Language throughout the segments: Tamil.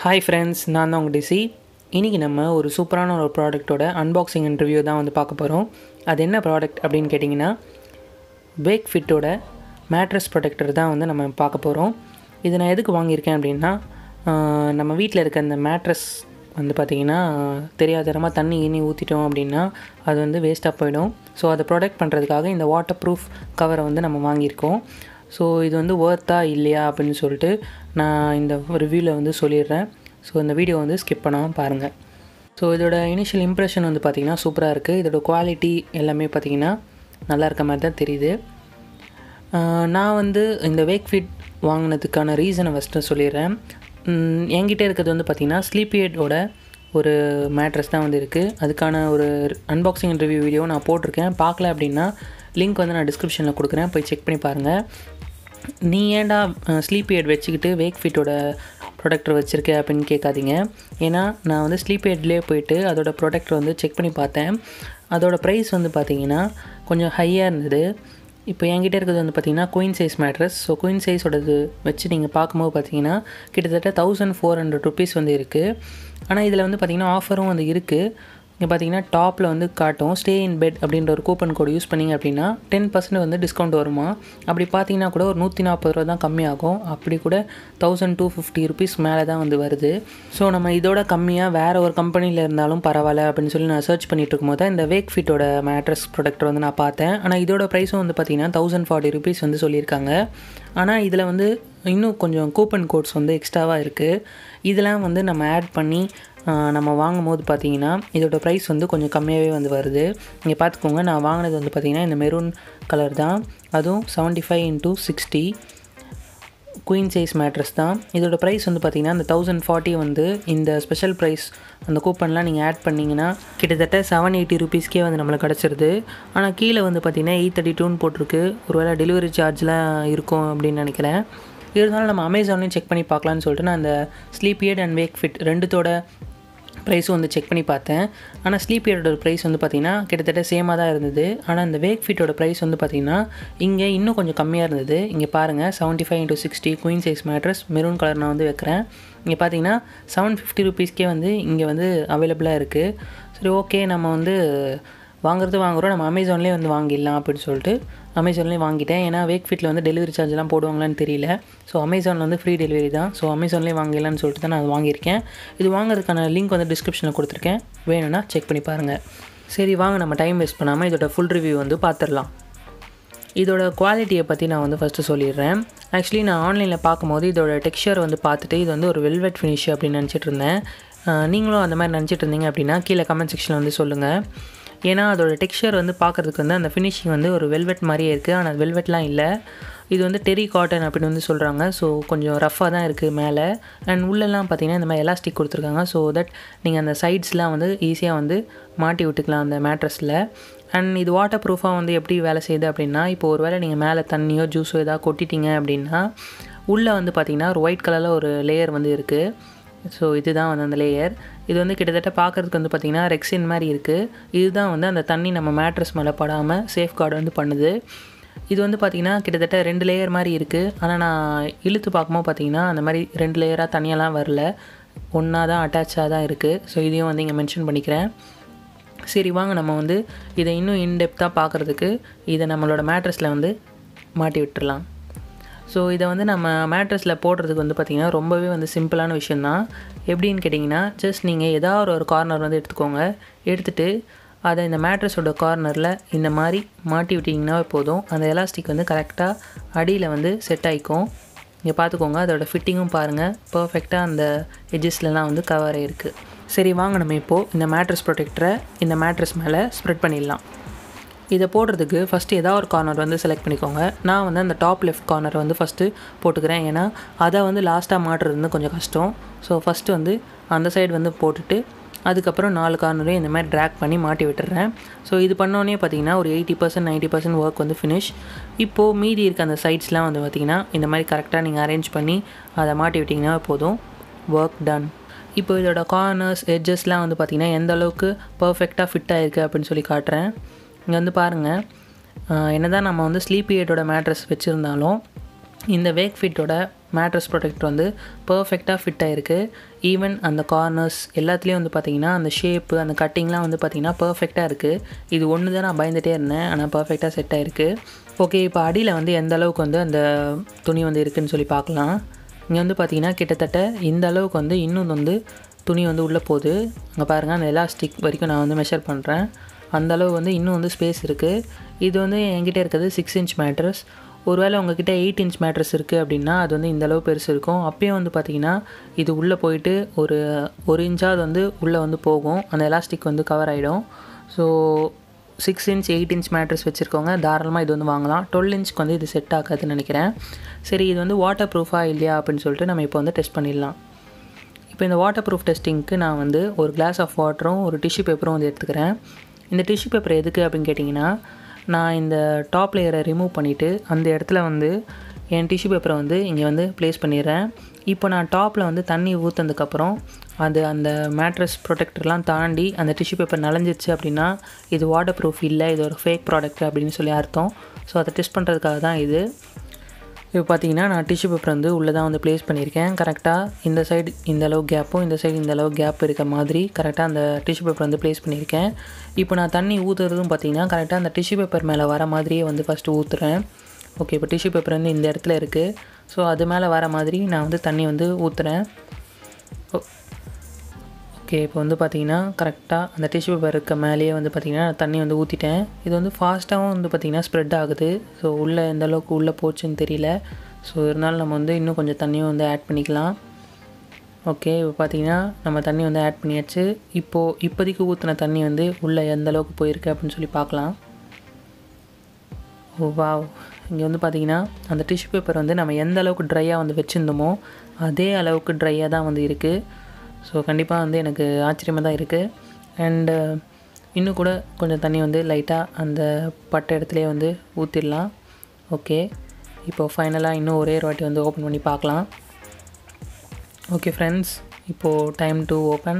ஹாய் ஃப்ரெண்ட்ஸ் நான் தான் உங்கள் டிசி இன்றைக்கி நம்ம ஒரு சூப்பரான ஒரு ப்ராடக்ட்டோட அன்பாக்சிங் இன்டர்வியூ தான் வந்து பார்க்க போகிறோம் அது என்ன ப்ராடக்ட் அப்படின்னு கேட்டிங்கன்னா வேக் ஃபிட்டோட மேட்ரஸ் ப்ரொடெக்டர் தான் வந்து நம்ம பார்க்க போகிறோம் இது நான் எதுக்கு வாங்கியிருக்கேன் அப்படின்னா ஆஹ், நம்ம வீட்டில் இருக்க அந்த மேட்ரஸ் வந்து பார்த்திங்கன்னா தெரியாதரமாக தண்ணி இனி ஊற்றிட்டோம் அப்படின்னா அது வந்து வேஸ்ட்டாக போயிடும் ஸோ அதை ப்ரொடெக்ட் பண்ணுறதுக்காக இந்த வாட்டர் ப்ரூஃப் கவரை வந்து நம்ம வாங்கியிருக்கோம் ஸோ இது வந்து ஒர்த்தா இல்லையா அப்படின்னு சொல்லிட்டு நான் இந்த ரிவ்யூவில் வந்து சொல்லிடுறேன் ஸோ இந்த வீடியோ வந்து ஸ்கிப் பண்ணாமல் பாருங்கள் ஸோ இதோட இனிஷியல் இம்ப்ரெஷன் வந்து பார்த்திங்கன்னா சூப்பராக இருக்குது இதோட குவாலிட்டி எல்லாமே பார்த்திங்கன்னா நல்லா இருக்க மாதிரி தான் தெரியுது ஆஹ் நான் வந்து இந்த வேக் ஃபிட் வாங்கினதுக்கான ரீசனை ஃபஸ்ட்டு சொல்லிடுறேன் உம், என்கிட்ட இருக்கிறது வந்து பார்த்திங்கன்னா ஸ்லீப்பியடோட ஒரு மேட்ரஸ் தான் வந்து இருக்குது அதுக்கான ஒரு அன்பாக்சிங் ரிவ்யூ வீடியோ நான் போட்டிருக்கேன் பார்க்கல அப்படின்னா லிங்க் வந்து நான் டிஸ்கிரிப்ஷனில் கொடுக்குறேன் போய் செக் பண்ணி பாருங்கள் நீ ஏன்டா ஸ்லீப் எட் வச்சுக்கிட்டு வேக் ஃபிட்டோட ப்ராடக்டர் வச்சுருக்க அப்படின்னு கேட்காதீங்க ஏன்னா நான் வந்து ஸ்லீப் எட்லேயே போயிட்டு அதோட ப்ராடக்டர் வந்து செக் பண்ணி பார்த்தேன் அதோட ப்ரைஸ் வந்து பார்த்தீங்கன்னா கொஞ்சம் ஹையாக இருந்தது இப்போ என்கிட்ட இருக்கிறது வந்து பார்த்தீங்கன்னா queen size mattress so queen சைஸோடது வச்சு நீங்கள் பார்க்கும்போது பார்த்தீங்கன்னா கிட்டத்தட்ட தௌசண்ட் ஃபோர் ஹண்ட்ரட் ருபீஸ் வந்து இருக்குது ஆனால் இதில் வந்து பார்த்தீங்கன்னா ஆஃபரும் வந்து இருக்குது இங்கே பார்த்தீங்கன்னா டாப்பில் வந்து காட்டும் ஸ்டே இன் பெட் அப்படின்ற ஒரு கூப்பன் கோடு யூஸ் பண்ணீங்க அப்படின்னா டென் பர்சன்ட் வந்து டிஸ்கவுண்ட் வருமா அப்படி பார்த்தீங்கன்னா கூட ஒரு நூற்றி நாற்பது ரூபா தான் கம்மியாகும் அப்படி கூட தௌசண்ட் டூ ஃபிஃப்டி ருபீஸ் மேலே தான் வந்து வருது ஸோ நம்ம இதோட கம்மியாக வேறு ஒரு கம்பெனியில் இருந்தாலும் பரவாயில்ல அப்படின்னு சொல்லி நான் சர்ச் பண்ணிட்டு இருக்கும்போது தான் இந்த வேக் ஃபிட்டோட மேட்ரஸ் ப்ராடக்ட் வந்து நான் பார்த்தேன் ஆனால் இதோட ப்ரைஸும் வந்து பார்த்தீங்கன்னா தௌசண்ட் ஃபார்ட்டி ருபீஸ் வந்து சொல்லியிருக்காங்க ஆனால் இதில் வந்து இன்னும் கொஞ்சம் கூப்பன் கோட்ஸ் வந்து எக்ஸ்ட்ராவாக இருக்குது இதெல்லாம் வந்து நம்ம ஆட் பண்ணி ஆஹ், நம்ம வாங்கும் போது பார்த்தீங்கன்னா இதோட ப்ரைஸ் வந்து கொஞ்சம் கம்மியாகவே வந்து வருது இங்கே பார்த்துக்கோங்க நான் வாங்கினது வந்து பார்த்தீங்கன்னா இந்த மெரூன் கலர் தான் அதுவும் seventy five into sixty queen size mattress தான் இதோட ப்ரைஸ் வந்து பார்த்தீங்கன்னா அந்த தௌசண்ட் ஃபார்ட்டி வந்து இந்த ஸ்பெஷல் ப்ரைஸ் அந்த கூப்பன்லாம் நீங்கள் ஆட் பண்ணிங்கன்னா கிட்டத்தட்ட செவன் எயிட்டி ருபீஸ்க்கே வந்து நம்மளுக்கு கிடச்சிருது ஆனால் கீழே வந்து பார்த்தீங்கன்னா எயிட் தேர்ட்டி டூன்னு போட்டிருக்கு ஒருவேளை டெலிவரி சார்ஜ்லாம் இருக்கும் அப்படின்னு நினைக்கிறேன் இருந்தாலும் நம்ம அமேசான்லேயும் செக் பண்ணி பார்க்கலான்னு சொல்லிட்டு நான் அந்த ஸ்லீப்பியட் அண்ட் வேக் ஃபிட் ரெண்டுத்தோட ப்ரைஸும் வந்து செக் பண்ணி பார்த்தேன் ஆனால் ஸ்லீப்பியரோட ப்ரைஸ் வந்து பார்த்திங்கன்னா கிட்டத்தட்ட சேமாக தான் இருந்தது ஆனால் இந்த வேக் ஃபிட்டோட ப்ரைஸ் வந்து பார்த்திங்கன்னா இங்கே இன்னும் கொஞ்சம் கம்மியாக இருந்தது இங்கே பாருங்கள் seventy five into sixty queen size mattress maroon colour நான் வந்து வைக்கிறேன் இங்கே பார்த்தீங்கன்னா செவன் ஃபிஃப்டி ருபீஸ்க்கே வந்து இங்கே வந்து அவைலபிளாக இருக்குது சரி ஓகே நம்ம வந்து வாங்குறது வாங்குறோம் நம்ம அமேசான்லேயே வந்து வாங்கிடலாம் அப்படின்னு சொல்லிட்டு அமேசான்லேயே வாங்கிட்டேன் ஏன்னா வேக் ஃபிட்டில் வந்து டெலிவரி சார்ஜ்லாம் போடுவாங்களான்னு தெரியல ஸோ அமேசானில் வந்து ஃப்ரீ டெலிவரி தான் ஸோ அமேசான்லேயே வாங்கிடலாம்னு சொல்லிட்டு தான் நான் அது வாங்கியிருக்கேன் இது வாங்குறதுக்கான லிங்க் வந்து டிஸ்கிரிப்ஷனில் கொடுத்துருக்கேன் வேணும்னா செக் பண்ணி பாருங்கள் சரி வாங்க நம்ம டைம் வேஸ்ட் பண்ணாமல் இதோட ஃபுல் ரிவ்யூ வந்து பார்த்துடலாம் இதோட குவாலிட்டியை பற்றி நான் வந்து ஃபஸ்ட்டு சொல்லிடுறேன் ஆக்சுவலி நான் ஆன்லைனில் பார்க்கும்போது இதோட டெக்ஸ்சர் வந்து பார்த்துட்டு இது வந்து ஒரு வெல்வெட் ஃபினிஷ் அப்படின்னு நினச்சிட்டு இருந்தேன் அஹ் நீங்களும் அந்த மாதிரி நினச்சிட்டு இருந்தீங்க அப்படின்னா கீழே கமெண்ட் செக்ஷனில் வந்து சொல்லுங்கள் ஏன்னா அதோட டெக்ஸ்சர் வந்து பார்க்குறதுக்கு வந்து அந்த ஃபினிஷிங் வந்து ஒரு வெல்வெட் மாதிரியே இருக்குது ஆனால் வெல்வெட்லாம் இல்லை இது வந்து டெரி காட்டன் அப்படின்னு வந்து சொல்கிறாங்க ஸோ கொஞ்சம் ரஃப்பாக தான் இருக்குது மேலே அண்ட் உள்ளெல்லாம் பார்த்தீங்கன்னா இந்த மாதிரி எலாஸ்டிக் கொடுத்துருக்காங்க ஸோ தட் நீங்கள் அந்த சைட்ஸ்லாம் வந்து ஈஸியாக வந்து மாட்டி விட்டுக்கலாம் அந்த மேட்ரஸில் அண்ட் இது வாட்டர் ப்ரூஃபாக வந்து எப்படி வேலை செய்யுது அப்படின்னா இப்போ ஒரு வேளை நீங்கள் மேலே தண்ணியோ ஜூஸோ ஏதாவது கொட்டிட்டீங்க அப்படின்னா உள்ளே வந்து பார்த்தீங்கன்னா ஒரு ஒயிட் கலரில் ஒரு லேயர் வந்து இருக்குது ஸோ இதுதான் வந்து அந்த லேயர் இது வந்து கிட்டத்தட்ட பார்க்குறதுக்கு வந்து பார்த்திங்கன்னா ரெக்ஸின் மாதிரி இருக்குது இதுதான் வந்து அந்த தண்ணி நம்ம மேட்ரஸ் மேலே படாமல் சேஃப் கார்டு வந்து பண்ணுது இது வந்து பார்த்திங்கன்னா கிட்டத்தட்ட ரெண்டு லேயர் மாதிரி இருக்குது ஆனால் நான் இழுத்து பார்க்கும்போது பார்த்திங்கன்னா அந்த மாதிரி ரெண்டு லேயராக தனியாலாம் வரல ஒன்றா தான் அட்டாச்சாக தான் இருக்குது ஸோ இதையும் வந்து இங்கே மென்ஷன் பண்ணிக்கிறேன் சரி வாங்க நம்ம வந்து இதை இன்னும் இன்டெப்த்தாக பார்க்குறதுக்கு இதை நம்மளோட மேட்ரஸில் வந்து மாட்டி விட்டுறலாம் ஸோ இதை வந்து நம்ம மேட்ரஸில் போடுறதுக்கு வந்து பார்த்திங்கன்னா ரொம்பவே வந்து சிம்பிளான விஷயந்தான் எப்படின்னு கேட்டிங்கன்னா ஜஸ்ட் நீங்கள் ஏதாவது ஒரு கார்னர் வந்து எடுத்துக்கோங்க எடுத்துகிட்டு அதை இந்த மேட்ரஸோட கார்னரில் இந்த மாதிரி மாட்டி விட்டிங்கன்னா போதும் அந்த எலாஸ்டிக் வந்து கரெக்டாக அடியில் வந்து செட் ஆகிக்கும் இங்கே பார்த்துக்கோங்க அதோட ஃபிட்டிங்கும் பாருங்கள் பர்ஃபெக்டாக அந்த எஜஸ்லலாம் வந்து கவர் ஆகிருக்கு சரி வாங்க நம்ம இப்போது இந்த மேட்ரஸ் ப்ரொடெக்டரை இந்த மேட்ரஸ் மேலே ஸ்ப்ரெட் பண்ணிடலாம் இதை போடுறதுக்கு ஃபஸ்ட்டு ஏதாவது ஒரு கார்னர் வந்து செலக்ட் பண்ணிக்கோங்க நான் வந்து அந்த டாப் லெஃப்ட் கார்னர் வந்து ஃபஸ்ட்டு போட்டுக்கிறேன் ஏன்னா அதை வந்து லாஸ்ட்டாக மாட்டுறது வந்து கொஞ்சம் கஷ்டம் ஸோ ஃபஸ்ட்டு வந்து அந்த சைடு வந்து போட்டுட்டு அதுக்கப்புறம் நாலு கார்னரையும் இந்த மாதிரி ட்ராக் பண்ணி மாட்டி விட்டுறேன் ஸோ இது பண்ணோன்னே பார்த்தீங்கன்னா ஒரு eighty percent ninety percent work வந்து ஃபினிஷ் இப்போது மீதி இருக்க அந்த சைட்ஸ்லாம் வந்து பார்த்திங்கன்னா இந்த மாதிரி கரெக்டாக நீங்கள் அரேஞ்ச் பண்ணி அதை மாட்டி விட்டிங்கன்னா போதும் ஒர்க் டன் இப்போ இதோட கார்னர்ஸ் எட்ஜஸ்லாம் வந்து பார்த்திங்கன்னா எந்த அளவுக்கு பர்ஃபெக்டாக ஃபிட் ஆகிருக்கு அப்படின்னு சொல்லி காட்டுறேன் இங்கே வந்து பாருங்கள் என்னதான் நம்ம வந்து ஸ்லீப் ஏட்டோட மேட்ரஸ் வச்சுருந்தாலும் இந்த வேக் ஃபிட்டோட மேட்ரஸ் ப்ரொடெக்ட் வந்து பர்ஃபெக்டாக ஃபிட் ஆகிருக்கு ஈவன் அந்த கார்னர்ஸ் எல்லாத்துலேயும் வந்து பார்த்திங்கன்னா அந்த ஷேப்பு அந்த கட்டிங்லாம் வந்து பார்த்திங்கன்னா பர்ஃபெக்டாக இருக்குது இது ஒன்று தான் நான் பயந்துகிட்டே இருந்தேன் ஆனால் பர்ஃபெக்டாக செட் ஆகிருக்கு ஓகே இப்போ அடியில் வந்து எந்த அளவுக்கு வந்து அந்த துணி வந்து இருக்குதுன்னு சொல்லி பார்க்கலாம் இங்கே வந்து பார்த்திங்கன்னா கிட்டத்தட்ட இந்த அளவுக்கு வந்து இன்னும் வந்து துணி வந்து உள்ளே போகுது அங்கே பாருங்கள் அந்த எலாஸ்டிக் வரைக்கும் நான் வந்து மெஷர் பண்ணுறேன் அந்த அளவு வந்து இன்னும் வந்து ஸ்பேஸ் இருக்குது இது வந்து என்கிட்ட இருக்கிறது சிக்ஸ் இன்ச் மேட்ரஸ் ஒருவேளை உங்ககிட்ட எயிட் இன்ச் மேட்ரஸ் இருக்குது அப்படின்னா அது வந்து இந்த அளவு பெருசு இருக்கும் அப்பயும் வந்து பார்த்திங்கன்னா இது உள்ளே போயிட்டு ஒரு ஒரு இன்ச்சாவது வந்து உள்ளே வந்து போகும் அந்த எலாஸ்டிக் வந்து கவர் ஆகிடும் so six inch eight inch mattress வச்சுருக்கவங்க தாராளமாக இது வந்து வாங்கலாம் டுவெல் இன்ச்க்கு வந்து இது செட் ஆகாதுன்னு நினைக்கிறேன் சரி இது வந்து வாட்டர் ப்ரூஃபாக இல்லையா அப்படின்னு சொல்லிட்டு நம்ம இப்போ வந்து டெஸ்ட் பண்ணிடலாம் இப்போ இந்த வாட்டர் ப்ரூஃப் டெஸ்டிங்க்கு நான் வந்து ஒரு கிளாஸ் ஆஃப் வாட்டரும் ஒரு டிஷ்யூ பேப்பரும் வந்து எடுத்துக்கிறேன் இந்த டிஷ்யூ பேப்பர் எதுக்கு அப்படின்னு கேட்டிங்கன்னா நான் இந்த டாப் லேயரை ரிமூவ் பண்ணிவிட்டு அந்த இடத்துல வந்து என் டிஷ்யூ பேப்பரை வந்து இங்கே வந்து ப்ளேஸ் பண்ணிடுறேன் இப்போ நான் டாப்பில் வந்து தண்ணி ஊற்றுனதுக்கப்புறம் அது அந்த மேட்ரஸ் ப்ரொடெக்டர்லாம் தாண்டி அந்த டிஷ்யூ பேப்பர் நனைஞ்சிருச்சு அப்படின்னா இது வாட்டர் ப்ரூஃப் இல்லை இது ஒரு ஃபேக் ப்ராடக்ட் அப்படின்னு சொல்லி அர்த்தம் ஸோ அதை டெஸ்ட் பண்ணுறதுக்காக தான் இது இப்போ பார்த்தீங்கன்னா நான் டிஷ்யூ பேப்பர் வந்து உள்ளே தான் வந்து ப்ளேஸ் பண்ணியிருக்கேன் கரெக்டாக இந்த சைடு இந்த அளவு கேப்பும் இந்த சைடு இந்த அளவு கேப் இருக்க மாதிரி கரெக்டாக அந்த டிஷ்யூ பேப்பர் வந்து ப்ளேஸ் பண்ணியிருக்கேன் இப்போ நான் தண்ணி ஊற்றுறதும் பார்த்தீங்கன்னா கரெக்டாக அந்த டிஷ்யூ பேப்பர் மேலே வர மாதிரியே வந்து ஃபஸ்ட்டு ஊற்றுறேன் ஓகே இப்போ டிஷ்யூ பேப்பர் வந்து இந்த இடத்துல இருக்குது ஸோ அது மேலே வர மாதிரி நான் வந்து தண்ணி வந்து ஊற்றுறேன் ஓகே இப்போ வந்து பார்த்தீங்கன்னா கரெக்டாக அந்த டிஷ்யூ பேப்பர் இருக்க மேலேயே வந்து பார்த்திங்கன்னா தண்ணி வந்து ஊற்றிட்டேன் இது வந்து ஃபாஸ்ட்டாகவும் வந்து பார்த்திங்கன்னா ஸ்ப்ரெட் ஆகுது ஸோ உள்ளே எந்த அளவுக்கு உள்ளே போச்சுன்னு தெரியல ஸோ இருந்தாலும் நம்ம வந்து இன்னும் கொஞ்சம் தண்ணியும் வந்து ஆட் பண்ணிக்கலாம் ஓகே இப்போ பார்த்தீங்கன்னா நம்ம தண்ணி வந்து ஆட் பண்ணியாச்சு இப்போது இப்போதைக்கு ஊற்றின தண்ணி வந்து உள்ளே எந்த அளவுக்கு போயிருக்கு அப்படின்னு சொல்லி பார்க்கலாம் ஓ வாவ் இங்கே வந்து பார்த்திங்கன்னா அந்த டிஷ்யூ பேப்பர் வந்து நம்ம எந்த அளவுக்கு ட்ரையாக வந்து வச்சுருந்தோமோ அதே அளவுக்கு ட்ரையாக தான் வந்து இருக்குது ஸோ கண்டிப்பாக வந்து எனக்கு ஆச்சரியமாக தான் இருக்குது அண்டு இன்னும் கூட கொஞ்சம் தண்ணி வந்து லைட்டாக அந்த பட்ட இடத்துலையே வந்து ஊற்றிடலாம் ஓகே இப்போ ஃபைனலாக இன்னும் ஒரே ஒரு வாட்டி வந்து ஓப்பன் பண்ணி பார்க்கலாம் ஓகே ஃப்ரெண்ட்ஸ் இப்போது டைம் டு ஓப்பன்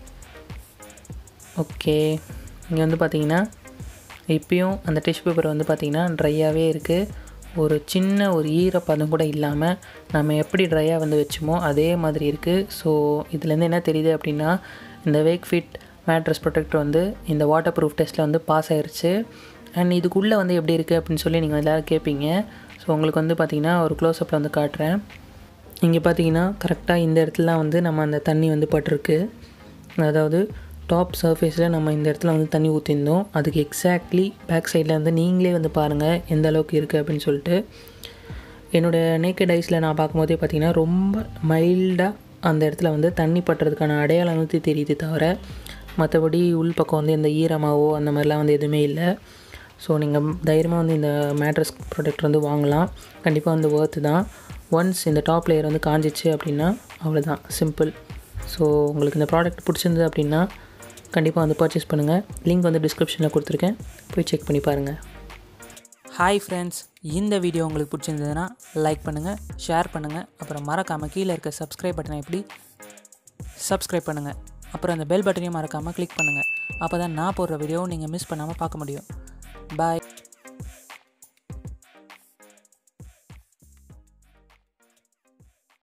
ஓகே இங்கே வந்து பார்த்தீங்கன்னா இப்பயும் அந்த டிஷ்யூ பேப்பர் வந்து பார்த்திங்கன்னா ட்ரையாகவே இருக்குது ஒரு சின்ன ஒரு ஈரப்பதம் கூட இல்லாமல் நம்ம எப்படி ட்ரையாக வந்து வச்சோமோ அதே மாதிரி இருக்குது ஸோ இதுலேருந்து என்ன தெரியுது அப்படின்னா இந்த வேக் ஃபிட் மேட்ரஸ் ப்ரொடெக்டர் வந்து இந்த வாட்டர் ப்ரூஃப் டெஸ்ட்டில் வந்து பாஸ் ஆயிடுச்சு அண்ட் இதுக்குள்ளே வந்து எப்படி இருக்குது அப்படின்னு சொல்லி நீங்கள் எல்லோரும் கேட்பீங்க ஸோ உங்களுக்கு வந்து பார்த்திங்கன்னா ஒரு க்ளோஸ்அப்பில் வந்து காட்டுறேன் இங்கே பார்த்தீங்கன்னா கரெக்டாக இந்த இடத்துலலாம் வந்து நம்ம அந்த தண்ணி வந்து பட்டிருக்கு அதாவது டாப் சர்ஃபேஸில் நம்ம இந்த இடத்துல வந்து தண்ணி ஊற்றிருந்தோம் அதுக்கு எக்ஸாக்ட்லி பேக் சைடில் வந்து நீங்களே வந்து பாருங்கள் எந்த அளவுக்கு இருக்குது அப்படின்னு சொல்லிட்டு என்னோடய நேக்கட் ஐஸில் நான் பார்க்கும்போதே பார்த்திங்கன்னா ரொம்ப மைல்டாக அந்த இடத்துல வந்து தண்ணி பட்டுறதுக்கான அடையாளம் வந்து தெரியுது தவிர மற்றபடி உள் பக்கம் வந்து எந்த ஈரமாவோ அந்த மாதிரிலாம் வந்து எதுவுமே இல்லை ஸோ நீங்கள் தைரியமாக வந்து இந்த மேட்ரஸ் ப்ராடக்ட் வந்து வாங்கலாம் கண்டிப்பாக வந்து ஒர்த்து தான் ஒன்ஸ் இந்த டாப் லேயர் வந்து காஞ்சிச்சு அப்படின்னா அவ்வளோதான் சிம்பிள் ஸோ உங்களுக்கு இந்த ப்ராடக்ட் பிடிச்சிருந்தது அப்படின்னா கண்டிப்பாக வந்து பர்ச்சேஸ் பண்ணுங்கள் லிங்க் வந்து டிஸ்கிரிப்ஷனில் கொடுத்துருக்கேன் போய் செக் பண்ணி பாருங்கள் ஹாய் ஃப்ரெண்ட்ஸ் இந்த வீடியோ உங்களுக்கு பிடிச்சிருந்ததுன்னா லைக் பண்ணுங்கள் ஷேர் பண்ணுங்கள் அப்புறம் மறக்காமல் கீழே இருக்க சப்ஸ்கிரைப் பட்டனை எப்படி சப்ஸ்கிரைப் பண்ணுங்கள் அப்புறம் அந்த பெல் பட்டனையும் மறக்காமல் கிளிக் பண்ணுங்கள் அப்போ தான் நான் போடுற வீடியோவும் நீங்கள் மிஸ் பண்ணாமல் பார்க்க முடியும் பாய்